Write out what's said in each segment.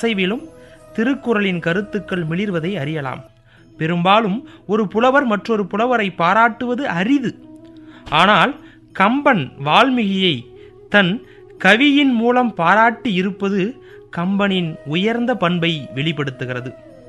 அசைவிலும் திருக்குறளின் கருத்துக்கள் மிளிர்வதை அறியலாம் பெரும்பாலும் ஒரு புலவர் மற்றொரு புலவரை பாராட்டுவது அரிது ஆனால் கம்பன் வால்மீகியை தன் கவியின் மூலம் பாராட்டி இருப்பது கம்பனின் உயர்ந்த பண்பை வெளிப்படுத்துகிறது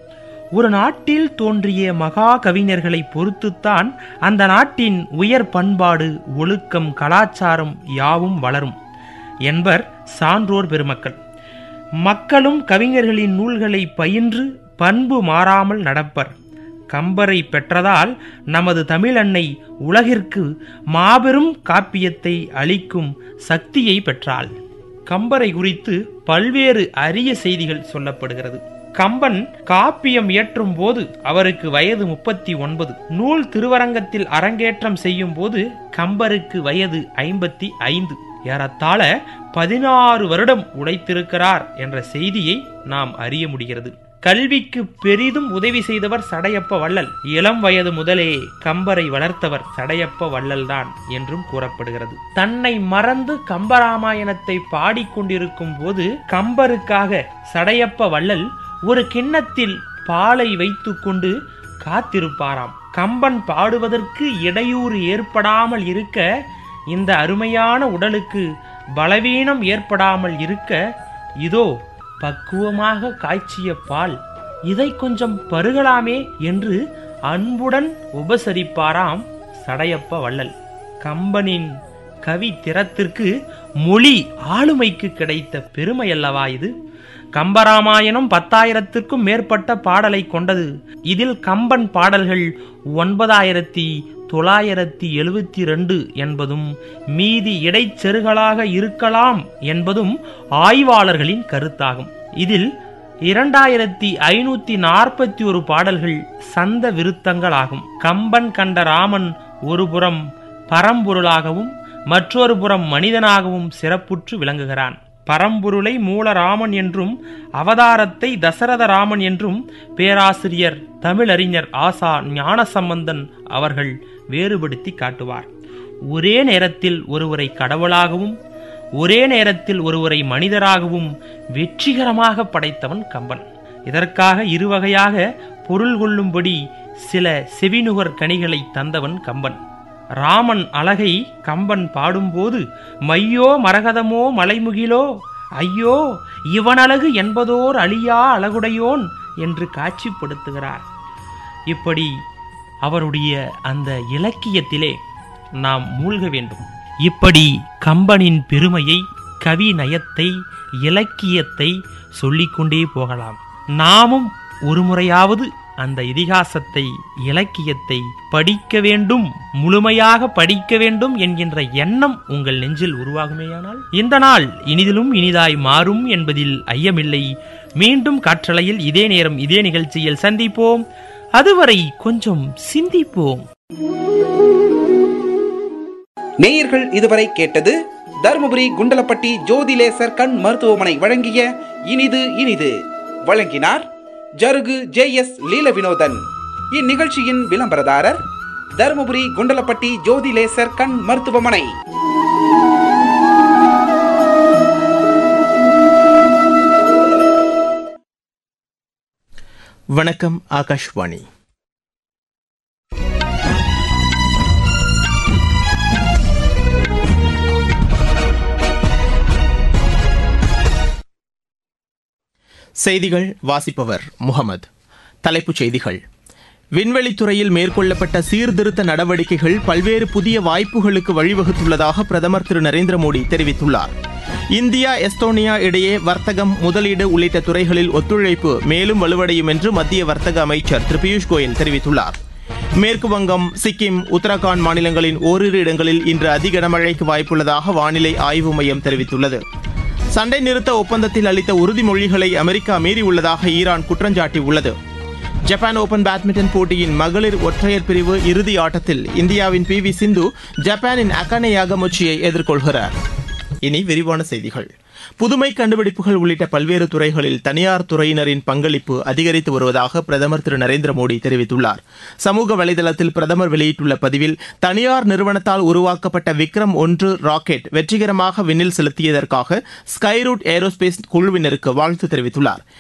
ஒரு நாட்டில் தோன்றிய மகா கவிஞர்களை பொறுத்துத்தான் அந்த நாட்டின் உயர் பண்பாடு ஒழுக்கம் கலாச்சாரம் யாவும் வளரும் என்பர் சான்றோர் பெருமக்கள் மக்களும் கவிஞர்களின் நூல்களை பயின்று பண்பு மாறாமல் நடப்பர் கம்பரை பெற்றதால் நமது தமிழன்னை உலகிற்கு மாபெரும் காப்பியத்தை அளிக்கும் சக்தியை பெற்றாள் கம்பரை குறித்து பல்வேறு அரிய செய்திகள் சொல்லப்படுகிறது கம்பன் காப்பியம் இயற்றும் போது அவருக்கு வயது முப்பத்தி ஒன்பது நூல் திருவரங்கத்தில் அரங்கேற்றம் செய்யும் போது கம்பருக்கு வயது ஐம்பத்தி ஐந்து ஏறத்தாழ பதினாறு வருடம் உழைத்திருக்கிறார் என்ற செய்தியை நாம் அறிய முடிகிறது கல்விக்கு பெரிதும் உதவி செய்தவர் சடையப்ப வள்ளல் இளம் வயது முதலே கம்பரை வளர்த்தவர் சடையப்ப வள்ளல்தான் என்றும் கூறப்படுகிறது தன்னை மறந்து கம்பராமாயணத்தை பாடிக்கொண்டிருக்கும் போது கம்பருக்காக சடையப்ப வள்ளல் ஒரு கிண்ணத்தில் பாலை வைத்துக்கொண்டு காத்திருப்பாராம் கம்பன் பாடுவதற்கு இடையூறு ஏற்படாமல் இருக்க இந்த அருமையான உடலுக்கு பலவீனம் ஏற்படாமல் இருக்க இதோ பக்குவமாக காய்ச்சிய பால் இதை கொஞ்சம் பருகலாமே என்று அன்புடன் உபசரிப்பாராம் சடையப்ப வள்ளல் கம்பனின் கவி திறத்திற்கு மொழி ஆளுமைக்கு கிடைத்த பெருமை அல்லவா இது கம்பராமாயணம் பத்தாயிரத்திற்கும் மேற்பட்ட பாடலை கொண்டது இதில் கம்பன் பாடல்கள் ஒன்பதாயிரத்தி தொள்ளாயிரத்தி எழுபத்தி ரெண்டு என்பதும் மீதி இடைச்செருகலாக இருக்கலாம் என்பதும் ஆய்வாளர்களின் கருத்தாகும் இதில் இரண்டாயிரத்தி ஐநூத்தி நாற்பத்தி ஒரு பாடல்கள் சந்த விருத்தங்களாகும் கம்பன் கண்ட ராமன் ஒரு புறம் பரம்பொருளாகவும் மற்றொரு புறம் மனிதனாகவும் சிறப்புற்று விளங்குகிறான் பரம்பொருளை மூலராமன் என்றும் அவதாரத்தை தசரத ராமன் என்றும் பேராசிரியர் தமிழறிஞர் ஆசா ஞானசம்பந்தன் அவர்கள் வேறுபடுத்தி காட்டுவார் ஒரே நேரத்தில் ஒருவரை கடவுளாகவும் ஒரே நேரத்தில் ஒருவரை மனிதராகவும் வெற்றிகரமாக படைத்தவன் கம்பன் இதற்காக இருவகையாக பொருள் கொள்ளும்படி சில செவிநுகர் கனிகளை தந்தவன் கம்பன் ராமன் அழகை கம்பன் பாடும்போது மையோ மரகதமோ மலைமுகிலோ ஐயோ இவனழகு என்பதோர் அழியா அழகுடையோன் என்று காட்சிப்படுத்துகிறார் இப்படி அவருடைய அந்த இலக்கியத்திலே நாம் மூழ்க வேண்டும் இப்படி கம்பனின் பெருமையை கவி நயத்தை இலக்கியத்தை சொல்லிக்கொண்டே போகலாம் நாமும் ஒரு முறையாவது அந்த இதிகாசத்தை இலக்கியத்தை படிக்க வேண்டும் முழுமையாக படிக்க வேண்டும் என்கின்ற எண்ணம் உங்கள் நெஞ்சில் உருவாகுமேயானால் இந்த நாள் இனிதிலும் இனிதாய் மாறும் என்பதில் ஐயமில்லை மீண்டும் காற்றலையில் இதே நேரம் இதே நிகழ்ச்சியில் சந்திப்போம் அதுவரை கொஞ்சம் சிந்திப்போம் நேயர்கள் இதுவரை கேட்டது தருமபுரி குண்டலப்பட்டி ஜோதிலேசர் கண் மருத்துவமனை வழங்கிய இனிது இனிது வழங்கினார் ஜருகு ஜே எஸ் லீல வினோதன் இந்நிகழ்ச்சியின் விளம்பரதாரர் தருமபுரி குண்டலப்பட்டி ஜோதிலேசர் கண் மருத்துவமனை வணக்கம் ஆகாஷ்வாணி செய்திகள் வாசிப்பவர் முகமது தலைப்புச் செய்திகள் விண்வெளித்துறையில் மேற்கொள்ளப்பட்ட சீர்திருத்த நடவடிக்கைகள் பல்வேறு புதிய வாய்ப்புகளுக்கு வழிவகுத்துள்ளதாக பிரதமர் திரு நரேந்திர மோடி தெரிவித்துள்ளார் இந்தியா எஸ்தோனியா இடையே வர்த்தகம் முதலீடு உள்ளிட்ட துறைகளில் ஒத்துழைப்பு மேலும் வலுவடையும் என்று மத்திய வர்த்தக அமைச்சர் திரு பியூஷ் கோயல் தெரிவித்துள்ளார் மேற்கு வங்கம் சிக்கிம் உத்தரகாண்ட் மாநிலங்களின் ஓரிரு இடங்களில் இன்று அதி கனமழைக்கு வாய்ப்புள்ளதாக வானிலை ஆய்வு மையம் தெரிவித்துள்ளது சண்டை நிறுத்த ஒப்பந்தத்தில் அளித்த உறுதிமொழிகளை அமெரிக்கா மீறியுள்ளதாக ஈரான் குற்றஞ்சாட்டியுள்ளது ஜப்பான் ஓபன் பேட்மிண்டன் போட்டியின் மகளிர் ஒற்றையர் பிரிவு இறுதி ஆட்டத்தில் இந்தியாவின் பி வி சிந்து ஜப்பானின் அகானே யாகமொச்சியை எதிர்கொள்கிறார் இனி விரிவான செய்திகள் புதுமை கண்டுபிடிப்புகள் உள்ளிட்ட பல்வேறு துறைகளில் தனியார் துறையினரின் பங்களிப்பு அதிகரித்து வருவதாக பிரதமர் திரு நரேந்திர மோடி தெரிவித்துள்ளார் சமூக வலைதளத்தில் பிரதமர் வெளியிட்டுள்ள பதிவில் தனியார் நிறுவனத்தால் உருவாக்கப்பட்ட விக்ரம் ஒன்று ராக்கெட் வெற்றிகரமாக விண்ணில் செலுத்தியதற்காக ஸ்கைரூட் ஏரோஸ்பேஸ் குழுவினருக்கு வாழ்த்து தெரிவித்துள்ளார்